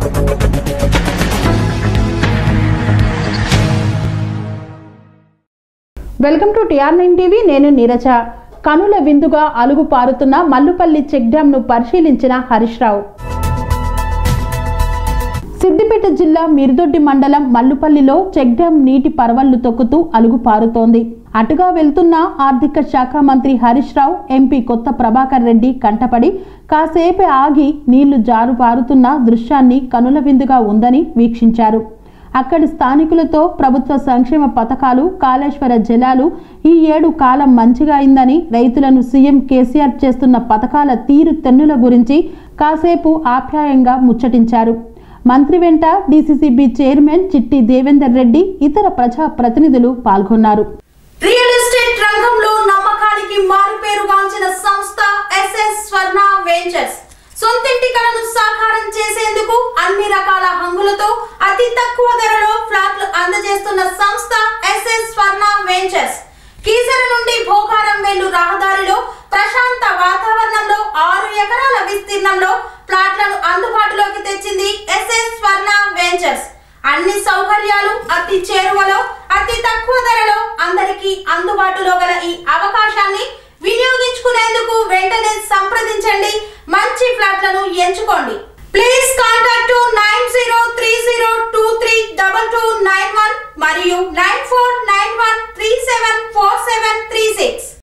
welcome to T R nine TV నేను నీరజ కనుల విందుగా అలుగు పారుతున్న మల్లుపల్లి చెక్ డ్యాంను పరిశీలించిన హరీష్ రావు సిద్దిపేట జిల్లా మిరుదొడ్డి మండలం మల్లుపల్లిలో చెక్ డ్యాం నీటి పరవళ్లు తొక్కుతూ అలుగు పారుతోంది అటుగా వెళ్తున్న ఆర్థిక శాఖ మంత్రి హరీష్ రావు ఎంపీ కొత్త ప్రభాకర్ రెడ్డి కంటపడి కాసేపే ఆగి నీళ్లు జారు పారుతున్న దృశ్యాన్ని కనుల విందుగా ఉందని వీక్షించారు అక్కడి స్థానికులతో ప్రభుత్వ సంక్షేమ పథకాలు కాళేశ్వర జలాలు ఈ ఏడు కాలం మంచిగా అయిందని రైతులను సీఎం కేసీఆర్ చేస్తున్న పథకాల తీరు తెన్నుల గురించి కాసేపు ఆప్యాయంగా ముచ్చటించారు మంత్రి వెంట డీసీసీబీ చైర్మన్ చిట్టి దేవేందర్ రెడ్డి ఇతర ప్రజా ప్రతినిధులు పాల్గొన్నారు రియల్ ఎస్టేట్ రంగంలో నమ్మకానికి మారుపేరుగాంచిన సంస్థ ఎస్ఎస్ స్వర్ణ వెంచర్స్ సొంతింటి కలను సాకారం చేసేందుకు అన్ని రకాల హంగులతో అతి తక్కువ ధరలో ఫ్లాట్లు అందజేస్తున్న సంస్థ ఎస్ఎస్ స్వర్ణ వెంచర్స్ కీసర నుండి భోగారం వెళ్ళు రహదారిలో ప్రశాంత వాతావరణంలో ఆరు ఎకరాల విస్తీర్ణంలో ప్లాట్లను అందుబాటులోకి తెచ్చింది ఎస్ఎస్ స్వర్ణ వెంచర్స్ అన్ని సౌకర్యాలు అతి చేరువలో అతి తక్కువ ధరలో అందరికీ అందుబాటులో గల ఈ అవకాశాన్ని వినియోగించుకునేందుకు వెంటనే సంప్రదించండి మంచి ఫ్లాట్లను ఎంచుకోండి please contact nine zero three zero two three double two nine one మరియు nine four nine one three seven four seven three six